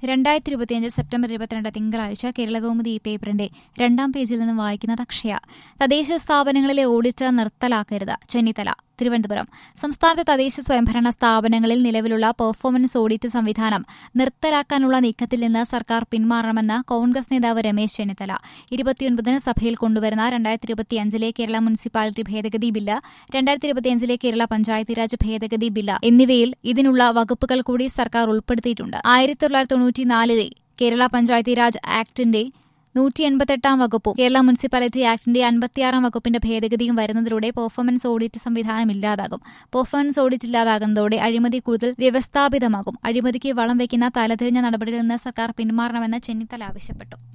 രണ്ടായിരത്തി ഇരുപത്തിയഞ്ച് സെപ്റ്റംബർ ഇരുപത്തിരണ്ട് തിങ്കളാഴ്ച കേരളകൗമുദി ഈ പേപ്പറിന്റെ രണ്ടാം പേജിൽ നിന്ന് വായിക്കുന്നത് അക്ഷയ തദ്ദേശ സ്ഥാപനങ്ങളിലെ ഓഡിറ്റ് നിർത്തലാക്കരുത് ചെന്നിത്തല തിരുവനന്തപുരം സംസ്ഥാനത്തെ തദ്ദേശ സ്വയംഭരണ സ്ഥാപനങ്ങളിൽ നിലവിലുള്ള പെർഫോമൻസ് ഓഡിറ്റ് സംവിധാനം നിർത്തലാക്കാനുള്ള നീക്കത്തിൽ നിന്ന് സർക്കാർ പിന്മാറണമെന്ന് കോൺഗ്രസ് നേതാവ് രമേശ് ചെന്നിത്തല ഇരുപത്തിയൊൻപതിന് സഭയിൽ കൊണ്ടുവരുന്ന രണ്ടായിരത്തി ഇരുപത്തിയഞ്ചിലെ കേരള മുനിസിപ്പാലിറ്റി ഭേദഗതി ബില്ല് രണ്ടായിരത്തി ഇരുപത്തിയഞ്ചിലെ കേരള പഞ്ചായത്തി രാജ് ഭേദഗതി ബില്ല് എന്നിവയിൽ ഇതിനുള്ള വകുപ്പുകൾ കൂടി സർക്കാർ ഉൾപ്പെടുത്തിയിട്ടുണ്ട് ആയിരത്തി തൊള്ളായിരത്തി തൊണ്ണൂറ്റിനാലിലെ കേരള പഞ്ചായത്തി രാജ് ആക്ടിന്റെ നൂറ്റി എൺപത്തെട്ടാം വകുപ്പും കേരള മുനിസിപ്പാലിറ്റി ആക്ടിന്റെ അൻപത്തിയാറാം വകുപ്പിന്റെ ഭേദഗതിയും വരുന്നതിലൂടെ പെർഫോമൻസ് ഓഡിറ്റ് സംവിധാനം ഇല്ലാതാകും പെർഫോമൻസ് ഓഡിറ്റ് ഇല്ലാതാകുന്നതോടെ അഴിമതി കൂടുതൽ വ്യവസ്ഥാപിതമാകും അഴിമതിക്ക് വളം വയ്ക്കുന്ന തലതിരിഞ്ഞ നടപടിയിൽ നിന്ന് സർക്കാർ പിന്മാറണമെന്ന് ചെന്നിത്തല ആവശ്യപ്പെട്ടു